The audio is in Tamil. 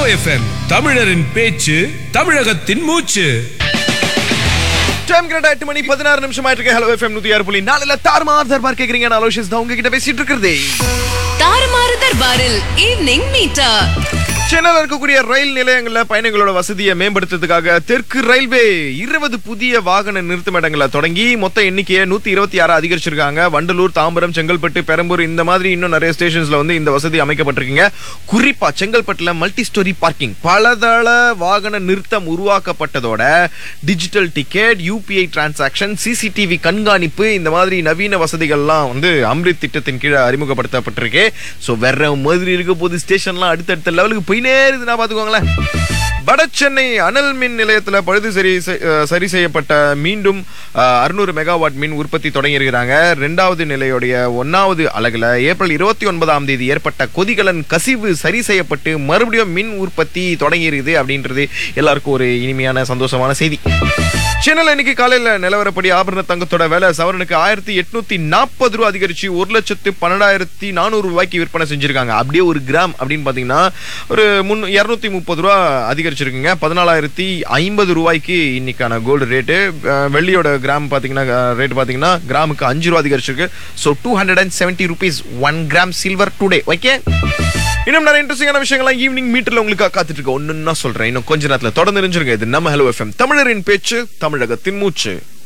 எஃப்எம் தமிழரின் பேச்சு தமிழகத்தின் மூச்சு டைம் கரெக்டா எட்டு மணி பதினாறு நிமிஷம் ஆயிட்டு இருக்கு ஹலோ எஃப்எம் நூத்தி ஆறு புள்ளி நாலுல தாறுமாறு தர்பார் கேக்குறீங்க நான் அலோஷியஸ் தான் உங்ககிட்ட பேசிட்டு இருக்கிறதே தாறுமாறு தர்பாரில் ஈவினிங் மீட்டா சென்னையில் இருக்கக்கூடிய ரயில் நிலையங்கள்ல பயணிகளோட வசதியை மேம்படுத்துறதுக்காக தெற்கு ரயில்வே இருபது புதிய வாகன நிறுத்துமிடங்களை தொடங்கி மொத்த எண்ணிக்கையை நூத்தி இருபத்தி ஆறு அதிகரிச்சிருக்காங்க வண்டலூர் தாம்பரம் செங்கல்பட்டு பெரம்பூர் இந்த மாதிரி இன்னும் நிறைய ஸ்டேஷன்ஸ்ல வந்து இந்த வசதி அமைக்கப்பட்டிருக்கீங்க குறிப்பா செங்கல்பட்டுல மல்டி ஸ்டோரி பார்க்கிங் பலதள வாகன நிறுத்தம் உருவாக்கப்பட்டதோட digital ticket UPI transaction CCTV கண்காணிப்பு இந்த மாதிரி நவீன வசதிகள்லாம் வந்து அம்ரித் திட்டத்தின் கீழே அறிமுகப்படுத்தப்பட்டிருக்கு ஸோ வேற மாதிரி இருக்க போது ஸ்டேஷன்லாம் அடுத்தடுத்த லெவலுக்கு போயினே இருக்குதுன்னா பார்த்துக்கோங்களேன் வட சென்னை அனல் மின் நிலையத்தில் பழுது சரி செய்- அஹ் சரி செய்யப்பட்ட மீண்டும் அறுநூறு மெகாவாட் மின் உற்பத்தி தொடங்கியிருக்கிறாங்க ரெண்டாவது நிலையுடைய ஒன்னாவது அலகுல ஏப்ரல் இருபத்தி ஒன்பதாம் தேதி ஏற்பட்ட கொதிகலன் கசிவு சரி செய்யப்பட்டு மறுபடியும் மின் உற்பத்தி தொடங்கியிருக்குது அப்படின்றது எல்லாருக்கும் ஒரு இனிமையான சந்தோஷமான செய்தி சென்னையில் இன்னைக்கு காலையில நிலவரப்படி ஆபரண தங்கத்தோட விலை சவரனுக்கு ஆயிரத்தி எட்நூத்தி நாற்பது ரூபா அதிகரிச்சு ஒரு லட்சத்து பன்னெண்டாயிரத்தி நானூறு ரூபாய்க்கு விற்பனை செஞ்சிருக்காங்க அப்படியே ஒரு கிராம் அப்படின்னு பாத்தீங்கன்னா ஒரு முன் இருநூத்தி முப்பது ரூபா அதிகரிச்சிருக்குங்க பதினாலாயிரத்தி ஐம்பது ரூபாய்க்கு இன்னைக்கான கோல்டு ரேட்டு வெள்ளியோட கிராம் பாத்தீங்கன்னா ரேட் பாத்தீங்கன்னா கிராமுக்கு அஞ்சு ரூபா அதிகரிச்சிருக்கு so two hundred and seventy rupees one gram silver today okay இன்னும் நிறைய இன்ட்ரெஸ்டிங்கான விஷயங்கள்லாம் ஈவினிங் மீட்டர்ல உங்களுக்கு காத்துட்டு இருக்க ஒன்னு சொல்றேன் இன்னும் கொஞ்ச நேரத்துல தொடர்ந்து இருந்துருங்க இது நம்ம ஹலோ எஃப்எம் தமிழரின் பேச்சு தமிழகத்தின் மூச்சு